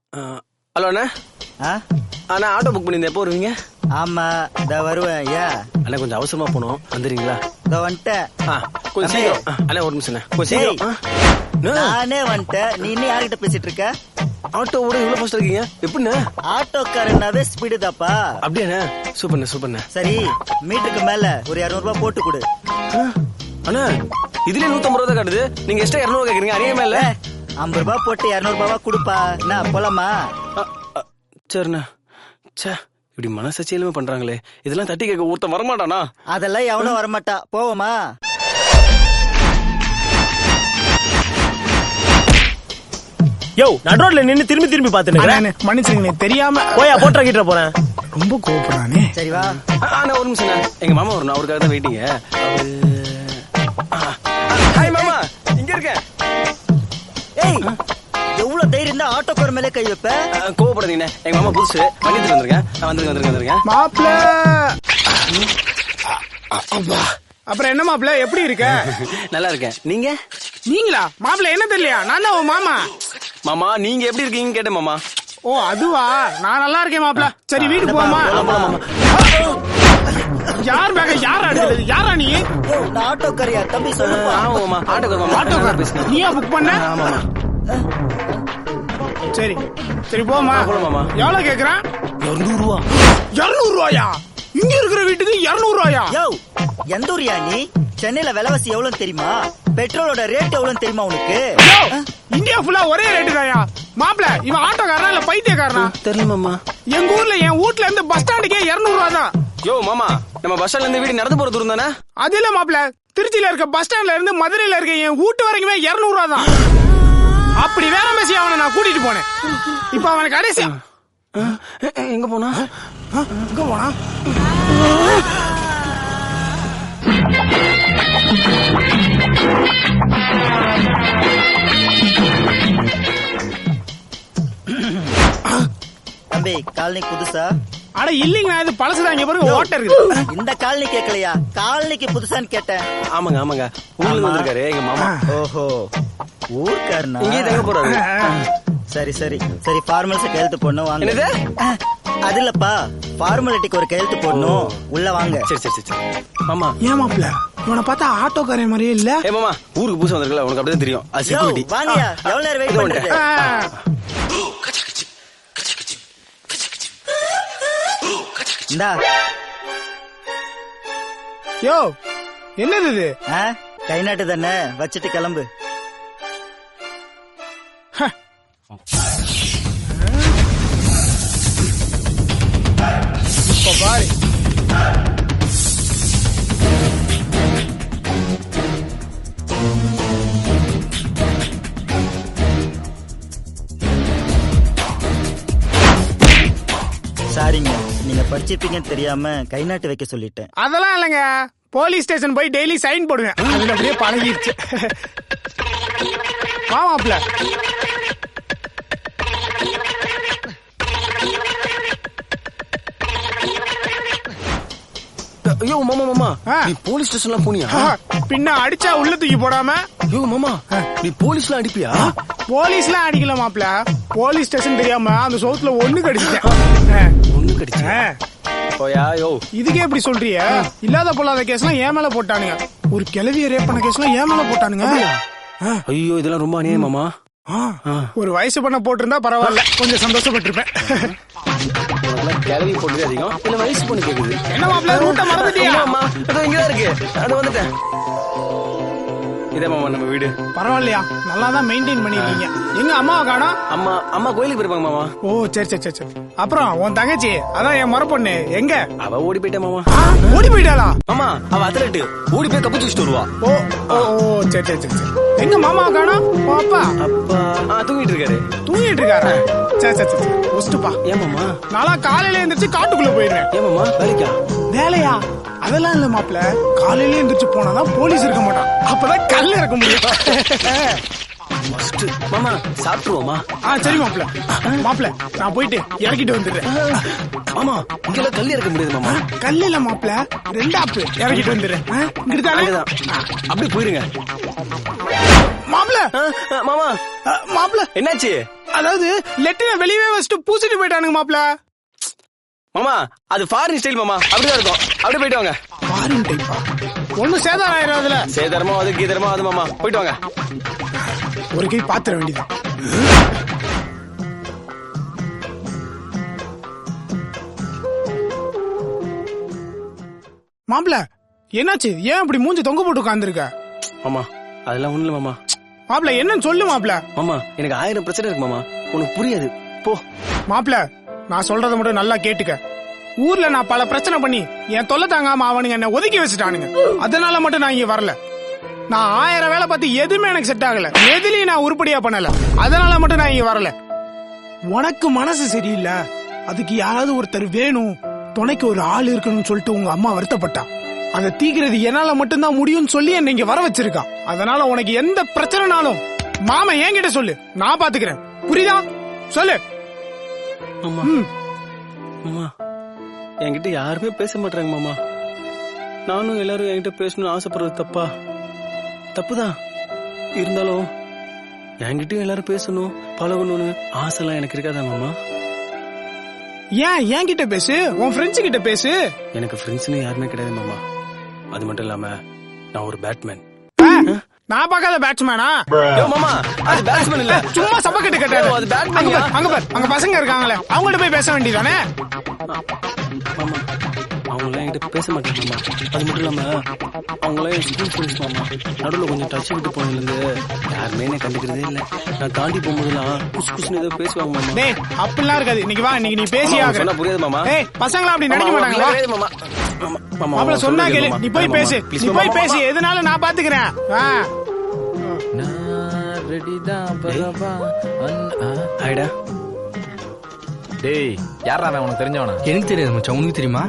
Hello அண்ணா ஆ அண்ணா ஆட்டோ புக் பண்ணியிருந்தேன் எப்போ வருவீங்க ஆமா இந்த வருவேன் ஏன் அண்ணா கொஞ்சம் அவசரமா போகணும் வந்துடுறீங்களா இந்த வந்துட்டேன் ஆ கொஞ்சம் தம்பி. சீக்கிரம் ஆ, அண்ணா ஒரு நிமிஷம் அண்ணா. கொஞ்சம் சீக்கிரம் ஆ. அண்ணா, நானே வந்துட்டேன் நீ இன்னும் யார்கிட்ட பேசிட்டு இருக்க ஆட்டோவோட இவ்வளவு ஃபர்ஸ்ட் இருக்கீங்க எப்படிண்ணா ஆட்டோக்காரனாவே ஸ்பீடு தாப்பா அப்படியாண்ணா சூப்பர்ண்ணா சூப்பர்ண்ணா சரி மீட்டருக்கு மேல ஒரு இருநூறு ரூபாய் போட்டு கொடு ஆ, அண்ணா இதுலயே நூத்தம்பது ரூபா தான் காட்டுது நீங்க எக்ஸ்ட்ரா இரநூறு கேக்குறீங்க அதிகமா இல்ல ஐம்பது ரூபாய் போட்டு இருநூறு ரூபாவா கொடுப்பா என்ன போலாமா ஆ, ஆ, சரிண்ணா ச்சே இப்படி மனசாட்சி இல்லாம பண்றாங்களே இதெல்லாம் தட்டி கேட்க ஒருத்தன் வரமாட்டானா அதெல்லாம் எவனும் வரமாட்டா போவோமா யோ நடுரோட்ல நின்னு திரும்பி திரும்பி பாத்துட்டு அண்ணே, மன்னிச்சிருங்க தெரியாம போயா போட்டா கிட்ட போறேன் ரொம்ப கோவப்படுறானே சரி வா ஆ, அண்ணா ஒரு நிமிஷம் அண்ணா. எங்க மாமா வரணும் அவருக்காக தான் வெயிட்டிங்க ஹாய் மாமா இங்க இருக்கேன் ஏய் எவ்வளவு தைரியம் தான் ஆட்டோக்கார மேலே கை வைப்ப ஆ, கோவப்படாதீங்கண்ணே எங்க மாமா புதுசு பண்ணிட்டு வந்திருக்கேன் ஆ, வந்துருங்க வந்துருங்க வந்துருங்க மாப்பிள அப்புறம் என்ன மாப்பிள எப்படி இருக்க நல்லா இருக்கேன் நீங்க நீங்களா மாப்பிள என்ன தெரியலையா நான் தான் உன் மாமா மாமா நீங்க எப்படி இருக்கீங்கன்னு கேட்டேன் மாமா ஓ அதுவா நான் நல்லா இருக்கேன் மாப்பிள சரி வீட்டுக்கு போமா யார் பேக யார் அடிக்கிறது யாரா நீ நான் ஆட்டோக்காரியா தம்பி சொல்லுப்பா ஆமா மாமா ஆட்டோக்கார மாமா ஆட்டோக்கார் பேசுங்க நீயா புக் பண்ண ஆமாமா சரி சரி போமா போலாம் மாமா. எவ்வளவு கேக்குறேன் இருநூறு ரூபா இருநூறு ரூபாயா இங்க இருக்கிற வீட்டுக்கு இருநூறு ரூபாயா யோ எந்த ஊரியா நீ சென்னையில விலைவாசி எவ்வளவு தெரியுமா பெட்ரோலோட ரேட் எவ்வளவு தெரியுமா உனக்கு யோ, இந்தியா ஃபுல்லா ஒரே ரேட்டு தாயா மாப்பிள இவன் ஆட்டோக்காரனா இல்ல பைத்தியக்காரனா தெரியல மாமா எங்க ஊர்ல என் வீட்ல இருந்து பஸ் ஸ்டாண்டுக்கே இருநூறு ரூபா தான் யோ மாமா நம்ம பஸ் ஸ்டாண்ட்ல இருந்து வீடு நடந்து போற தூரம் தானே அது இல்ல மாப்பிள திருச்சியில இருக்க பஸ் ஸ்டாண்ட்ல இருந்து மதுரையில இருக்க என் வீட்டு வரைக்குமே இருநூறு ரூபா தான் அப்படி வேற மெசி அவனை நான் கூட்டிட்டு போனேன் இப்ப அவனுக்கு கடைசி ஆ, எ- எ- எங்க போனா ஆ, எங்க போனா தம்பி காலனி புதுசா அட இல்லைங்க இது பழசுதான் இங்க பாருங்க ஓட்ட இருக்குது இந்த காலனி கேட்கலையா காலனிக்கு புதுசான்னு கேட்டேன் ஆமாங்க ஆமாங்க ஊர்ல இருந்து ஆமா. வந்திருக்காரு எங்க மாமா ஓஹோ ஊர்க்காரனா இங்கே தங்க போறாரு சரி சரி சரி ஃபார்மல்ஸ் கையெழுத்து போடணும் வாங்க என்னது? அது இல்லப்பா ஃபார்மாலிட்டிக்கு ஒரு கையெழுத்து போடணும் உள்ள வாங்க சரி சரி சரி சரி மாமா ஏன் மாப்பிள இவனை பார்த்தா ஆட்டோக்காரன் மாதிரியே இல்ல ஏ மாமா ஊருக்கு புதுசா வந்திருக்கல உனக்கு அப்படிதான் தெரியும் அது யோ, செக்யூரிட்டி வாங்கயா எவ்வளவு நேரம் வெயிட் இதோ பண்றது ஆ, இந்தா யோ என்னது இது ஆ, கை நாட்டு தானே வச்சுட்டு கிளம்பு இப்ப பாரு சாரிங்க நீங்க படிச்சிருப்பீங்கன்னு தெரியாம கை நாட்டு வைக்க சொல்லிட்டேன் அதெல்லாம் இல்லைங்க போலீஸ் ஸ்டேஷன் போய் டெய்லி சைன் போடுவேன் அதுல அப்படியே பழகிருச்சு வா மாப்பிள ஐயோ மாமா மாமா ஆ. நீ போலீஸ் ஸ்டேஷன்லாம் போனியா பின்ன அடிச்சா உள்ள தூக்கி போடாம ஐயோ மாமா நீ போலீஸ்லாம் அடிப்பியா போலீஸ்லாம் அடிக்கல மாப்பிள போலீஸ் ஸ்டேஷன் தெரியாம அந்த சோத்துல ஒண்ணு கடிச்சிட்டேன் ஒண்ணு கடிச்சு ஆ, போயா யோ இதுக்கே இப்படி சொல்றிய இல்லாத பொல்லாத கேஸ்லாம் ஏன் மேல போட்டானுங்க ஒரு கிளவிய ரேப் பண்ண கேஸ்லாம் ஏன் மேல போட்டானுங்க ஆ, ஐயோ இதெல்லாம் ரொம்ப அநியாயம் மாமா ஆ, ஆ. ஒரு வயசு பண்ண போட்டிருந்தா பரவாயில்ல கொஞ்சம் சந்தோஷப்பட்டிருப்பேன் உனக்கெல்லாம் கிளவி போட்டதே அதிகம் இல்ல வயசு பொண்ணு கேக்குது என்ன மாப்பிள ரூட்ட மறந்துட்டியா ஆமா அது இங்கதான் இருக்கு அது வந்துட்டேன் இதே மாமா நம்ம வீடு பரவாயில்லையா நல்லா தான் மெயின்டைன் பண்ணிருக்கீங்க எங்க அம்மாவை காணோம் அம்மா அம்மா கோயிலுக்கு போயிருப்பாங்க மாமா ஓ சரி சரி சரி சரி அப்புறம் உன் தங்கச்சி அதான் என் முறை பொண்ணு எங்க அவ ஓடி போயிட்டா மாமா ஆ, ஓடி போயிட்டாளா மாமா அவ அத்லட்டு ஓடி போய் கப்பு வச்சுட்டு வருவா ஓ ஓ ஓ சரி சரி சரி சரி எங்க மாமாவை காணோம் உன் அப்பா அப்பா ஆ தூங்கிட்டு இருக்காரு தூங்கிட்டு இருக்காரா சரி சரி சரி சரி ஒஸ்ட்டுப்பா ஏன் மாமா நாளா காலையில எந்திரிச்சு காட்டுக்குள்ள போயிருவேன் ஏன் மாமா வேலைக்கா வேலையா அதெல்லாம் இல்ல மாப்ள காலையில எந்திரிச்சு போனாதான் போலீஸ் இருக்க மாட்டான் அப்பதான் கல் இறக்க முடியும் ஃபர்ஸ்ட் மாமா சாப்பிட்டுருவோமா ஆ சரி மாப்ள மாப்ள நான் போயிட்டு இறக்கிட்டு வந்துடுறேன் மாமா இங்கெல்லாம் கல் இறக்க முடியாது மாமா கல் இல்ல மாப்ள ரெண்டு ஆப்பு இறக்கிட்டு வந்துடுறேன் ஆ, இங்கிட்டு தானே? அங்கதான் அப்படியே போயிருங்க மாப்ள ஆ, ஆ, மாமா ஆ, மாப்ள என்னாச்சு அதாவது லெட்டின வெளியவே வச்சுட்டு பூசிட்டு போயிட்டானுங்க மாப்ள மாமா அது ஃபாரின் ஸ்டைல் மாமா அப்படிதான் இருக்கும் அப்படியே போயிட்டு வாங்க ஃபாரின் டைப்பா ஒண்ணும் சேதாரம் ஆயிரும் அதுல சேதரமா அது கீதரமா அது மாமா போயிட்டு வாங்க ஒரு கை பாத்திர வேண்டியதான் மாப்ள என்னாச்சு ஏன் இப்படி மூஞ்சி தொங்க போட்டு உட்காந்துருக்க மாமா அதெல்லாம் ஒண்ணு இல்ல மாமா மாப்ள என்னன்னு சொல்லு மாப்ள மாமா எனக்கு ஆயிரம் பிரச்சனை இருக்கு மாமா உனக்கு புரியாது போ மாப்ள நான் சொல்றத மட்டும் நல்லா கேட்டுக்க ஊர்ல நான் பல பிரச்சனை பண்ணி என் தொல்லை தாங்காம அவனுங்க என்ன ஒதுக்கி வச்சுட்டானுங்க அதனால மட்டும் நான் இங்க வரல நான் ஆயிரம் வேலை பார்த்து எதுவுமே எனக்கு செட் ஆகல எதுலயும் நான் உருப்படியா பண்ணல அதனால மட்டும் நான் இங்க வரல உனக்கு மனசு சரியில்லை அதுக்கு யாராவது ஒருத்தர் வேணும் துணைக்கு ஒரு ஆள் இருக்கணும்னு சொல்லிட்டு உங்க அம்மா வருத்தப்பட்டா அதை தீக்கிறது என்னால மட்டும்தான் முடியும்னு சொல்லி என்னை இங்க வர வச்சிருக்கா அதனால உனக்கு எந்த பிரச்சனைனாலும் மாமா என்கிட்ட சொல்லு நான் பாத்துக்கிறேன் புரியுதா சொல்லு மாமா ம் மாமா என்கிட்ட யாருமே பேச மாட்டாங்க மாமா நானும் எல்லாரும் என்கிட்ட பேசணும்னு ஆசைப்படுறது தப்பா தப்புதான் இருந்தாலும் என்கிட்டயும் எல்லாரும் பேசணும் பழகணும்னு ஆசைலாம் எனக்கு இருக்காதா மாமா ஏன் என்கிட்ட பேசு உன் ஃப்ரெண்ட்ஸ் கிட்ட பேசு எனக்கு ஃப்ரெண்ட்ஸ்னு யாருமே கிடையாது மாமா அது மட்டும் இல்லாம நான் ஒரு பேட்மேன் ஆ, நான் பார்க்காத பேட்ஸ்மேனா யோ மாமா அது பேட்ஸ்மேன் இல்ல சும்மா சப்ப கட்டு கட்டாரு ஐயோ, அது batman அங்க யா? பாரு, அங்க பாரு அங்க பசங்க இருக்காங்களே அவங்கள்ட்ட போய் பேச வேண்டியதானே மாமா அவங்களாம் என்கிட்ட பேச மாட்டாங்க மாமா அது மட்டும் இல்லாம அவங்களாம் என் ஸ்கூல் ஃப்ரெண்ட்ஸ் மாமா நடுவில் கொஞ்சம் டச் விட்டு போனதுலேருந்து யாருமே என்ன கண்டுக்கிறதே இல்லை நான் தாண்டி போகும்போதெல்லாம் குசு குசுன்னு ஏதோ பேசுவாங்க மாமா டேய் அப்படிலாம் இருக்காது இன்னைக்கு வா இன்னைக்கு நீ பேசி மாமா, ஆகுற சொன்னா புரியாது மாமா ஏய் பசங்களா அப்படி நினைக்க மாமா, மாட்டாங்களா புரியாது மாமா மாமா, மாமா, மாப்பிள மாமா, சொன்னா சொல்றது கேளு மாமா. நீ போய் மாமா, பேசு please, நீ மாமா, போய் மாமா. பேசு எதுனாலும் நான் பாத்துக்கிறேன் ஆ. ஆயிடா டேய் யாரா அவன் உனக்கு தெரிஞ்சவனா எனக்கு தெரியாது மச்சான் உனக்கு தெரியுமா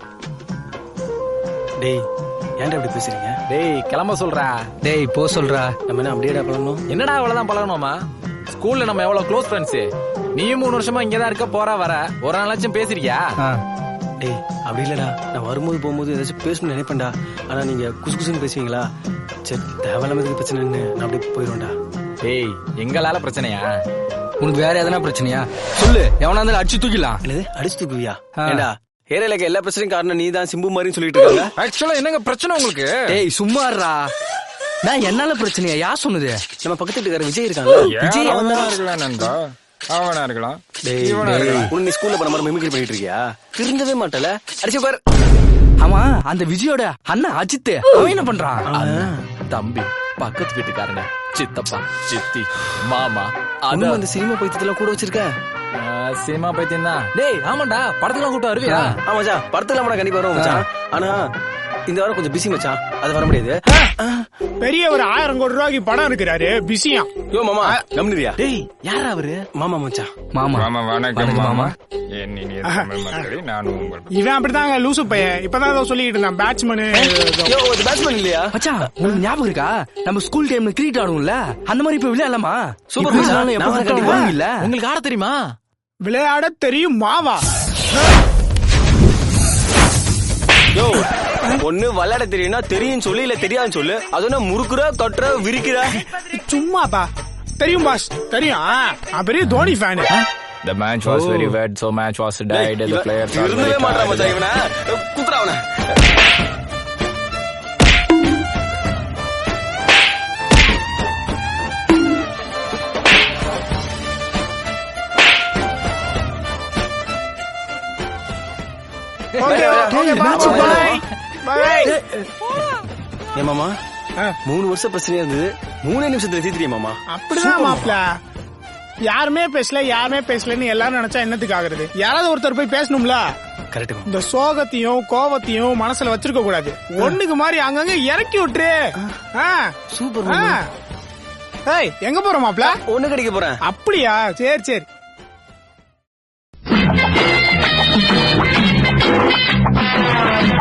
டேய் ஏன்டா இப்படி பேசுறீங்க டேய் கிளம்ப சொல்றா டேய் போ சொல்றா நம்ம என்ன அப்படியேடா பழகணும் என்னடா அவ்வளவுதான் பழகணுமா ஸ்கூல்ல நம்ம எவ்வளவு க்ளோஸ் ஃப்ரெண்ட்ஸ் நீயும் மூணு வருஷமா இங்கதான் இருக்க போற வர ஒரு நாளாச்சும் பேசிருக்கியா ஆ. டேய் அப்படி இல்லடா நான் வரும்போது போகும்போது ஏதாச்சும் பேசணும்னு நினைப்பேன்டா ஆனா நீங்க குசு குசுன்னு பேசுவீங்களா சரி தேவையில்லாம எதுக்கு பிரச்சனைன்னு நான் அப்படியே போயிடுவேன்டா டேய் எங்களால பிரச்சனையா உனக்கு வேற எதனா பிரச்சனையா சொல்லு எவனா இருந்தாலும் அடிச்சு தூக்கிடலாம் என்னது அடிச்சு தூக்குவியா ஆ. ஏண்டா ஏரியால இருக்க எல்லா பிரச்சனையும் காரணம் நீ தான் சிம்பு மாதிரின்னு சொல்லிட்டு இருக்காங்க ஆக்சுவலா என்னங்க பிரச்சனை உங்களுக்கு டேய் சும்மாறா நான் என்னால பிரச்சனையா யார் சொன்னது நம்ம பக்கத்து வீட்டுக்கார விஜய் இருக்காங்க விஜய் அவன் தான் இருக்கலாம் நண்பா அவனா இருக்கலாம் டேய் டேய், உனக்கு நீ ஸ்கூல்ல பண்ண மாதிரி மிமிக்ரி பண்ணிட்டு இருக்கியா திருந்தவே மாட்டல அடிச்சு பாரு ஆமா அந்த விஜயோட அண்ணன் அஜித் அவன் என்ன பண்றான் தம்பி பக்கத்து வீட்டுக்காரங்க சித்தப்பா சித்தி மாமா இன்னும் அதான் அந்த சினிமா பைத்தியத்தெல்லாம் கூட வச்சிருக்க சினிமா பைத்தியம் தான் டேய் ஆமாண்டா படத்துலாம் கூட்டம் வருவியா ஆ மச்சான் படத்துல கூட கண்டிப்பா வரும் மச்சான் ஆனா இந்த வாரம் கொஞ்சம் பிஸி மச்சான் அது வர முடியாது பெரிய ஒரு ஆயிரம் கோடி ரூபாய்க்கு படம் இருக்கிறாரு பிஸியா யோ மாமா கம்னிரியா டேய் யாரா அவரு மாமா மச்சான் மாமா மாமா வணக்கம் வணக்கம் மாமா மாமா. என் இனிய தமிழ் மக்களே நானும் உங்கள் இவன் அப்படிதாங்க லூசு பையன் இப்பதான் ஏதோ சொல்லிட்டு இருந்தான் பேட்ஸ்மேனு யோ அது பேட்ஸ்மேன் இல்லையா மச்சான் உனக்கு ஞாபகம் இருக்கா நம்ம ஸ்கூல் டைம்ல கிரிக்கெட் ஆடுவோம்ல அந்த மாதிரி இப்ப விளையாடலாமா சூப்பர் இப்படி மச்சான். இருந்தாலும் எப்ப நான் பார்த்தாலும் கண்டிப்பா. வருவீங்க இல்ல உங்களுக்கு ஆட தெரியுமா விளையாட தெரியும் மாவா யோ ஒண்ணு விளையாட தெரியும்னா தெரியும் சொல்லு இல்ல தெரியாதுன்னு சொல்லு அது என்ன முறுக்குற கட்டுற விரிக்கிற சும்மாப்பா தெரியும் பாஸ் தெரியும் ஆ, நான் பெரிய Dhoni fan The match was very wet, so match was died. The இவன் players are இருந்தவே very மாட்டான் மச்சான் tired. இவனை குத்துறா அவனை ஓகே ஓகே பாய் பாய் ஏன் மாமா ஆ. மூணு வருஷம் பிரச்சனையா இருந்தது மூணே நிமிஷத்துல தீர்த்திரியா மாமா அப்படிதான் மாப்ள யாருமே பேசல யாருமே பேசலன்னு எல்லாரும் நினைச்சா என்னத்துக்கு ஆகுறது யாராவது ஒருத்தர் போய் பேசணும்ல கரெக்ட் மாமா இந்த சோகத்தையும் கோவத்தையும் மனசுல வச்சிருக்க கூடாது ஒண்ணுக்கு மாதிரி அங்கங்க இறக்கி விட்டுரு ஆ. சூப்பர் ஆ. மாமா ஏய் எங்க போற மாப்ள ஒண்ணு கிடைக்க போறேன் அப்படியா சரி சரி